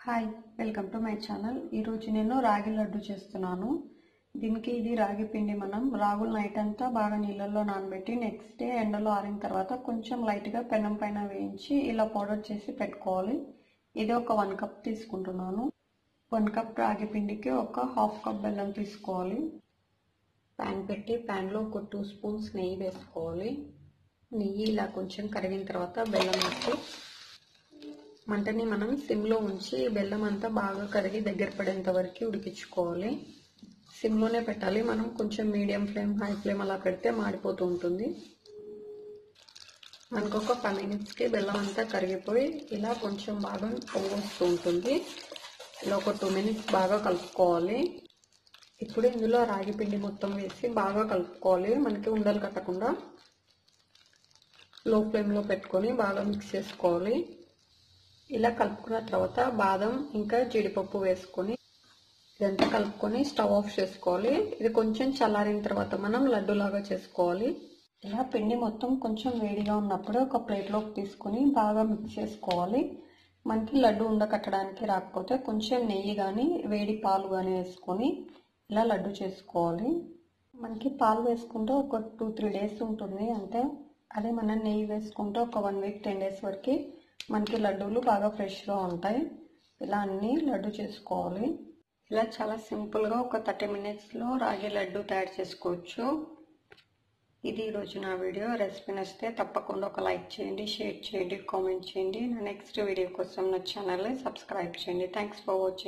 hi welcome to my channel ఈరోజు నేను రాగి లడ్డు చేస్తున్నాను దీనికి ఇది రాగి పిండి మనం రాగులు నైట్ అంతా బాగా నీళ్ళల్లో నానబెట్టి నెక్స్ట్ డే ఎండలో ఆరిన తర్వాత కొంచెం లైట్గా పెనం పైన వేయించి ఇలా పౌడర్ చేసి పెట్టుకోవాలి ఇది ఒక వన్ కప్ తీసుకుంటున్నాను వన్ కప్ రాగి పిండికి ఒక హాఫ్ కప్ బెల్లం తీసుకోవాలి ప్యాన్ పెట్టి ప్యాన్లో ఒక టూ స్పూన్స్ నెయ్యి వేసుకోవాలి నెయ్యి ఇలా కొంచెం కరిగిన తర్వాత బెల్లం వేసి మంటని మనం సిమ్లో ఉంచి బెల్లం అంతా బాగా కరిగి దగ్గర పడేంత వరకు ఉడికించుకోవాలి సిమ్లోనే పెట్టాలి మనం కొంచెం మీడియం ఫ్లేమ్ హై ఫ్లేమ్ అలా పెడితే మాడిపోతూ ఉంటుంది మనకు ఒక ఫైవ్ మినిట్స్కి బెల్లం అంతా కరిగిపోయి ఇలా కొంచెం బాగా పొంగొస్తూ ఉంటుంది ఇలా ఒక టూ మినిట్స్ బాగా కలుపుకోవాలి ఇప్పుడు ఇందులో రాగి పిండి మొత్తం వేసి బాగా కలుపుకోవాలి మనకి ఉండలు కట్టకుండా లో ఫ్లేమ్లో పెట్టుకొని బాగా మిక్స్ చేసుకోవాలి ఇలా కలుపుకున్న తర్వాత బాదం ఇంకా జీడిపప్పు వేసుకొని ఇదంతా కలుపుకొని స్టవ్ ఆఫ్ చేసుకోవాలి ఇది కొంచెం చల్లారిన తర్వాత మనం లడ్డూలాగా చేసుకోవాలి ఇలా పిండి మొత్తం కొంచెం వేడిగా ఉన్నప్పుడు ఒక ప్లేట్లోకి తీసుకొని బాగా మిక్స్ చేసుకోవాలి మనకి లడ్డు ఉండకట్టడానికి రాకపోతే కొంచెం నెయ్యి కానీ వేడి పాలు కానీ వేసుకొని ఇలా లడ్డు చేసుకోవాలి మనకి పాలు వేసుకుంటే ఒక టూ త్రీ డేస్ ఉంటుంది అంటే అదే మనం నెయ్యి వేసుకుంటే ఒక వన్ వీక్ టెన్ డేస్ వరకు మనకి లడ్డూలు బాగా ఫ్రెష్గా ఉంటాయి ఇలా అన్నీ లడ్డు చేసుకోవాలి ఇలా చాలా సింపుల్గా ఒక థర్టీ మినిట్స్లో రాగి లడ్డు తయారు చేసుకోవచ్చు ఇది ఈరోజు నా వీడియో రెసిపీ నచ్చితే తప్పకుండా ఒక లైక్ చేయండి షేర్ చేయండి కామెంట్ చేయండి నా నెక్స్ట్ వీడియో కోసం నా ఛానల్ని సబ్స్క్రైబ్ చేయండి థ్యాంక్స్ ఫర్ వాచింగ్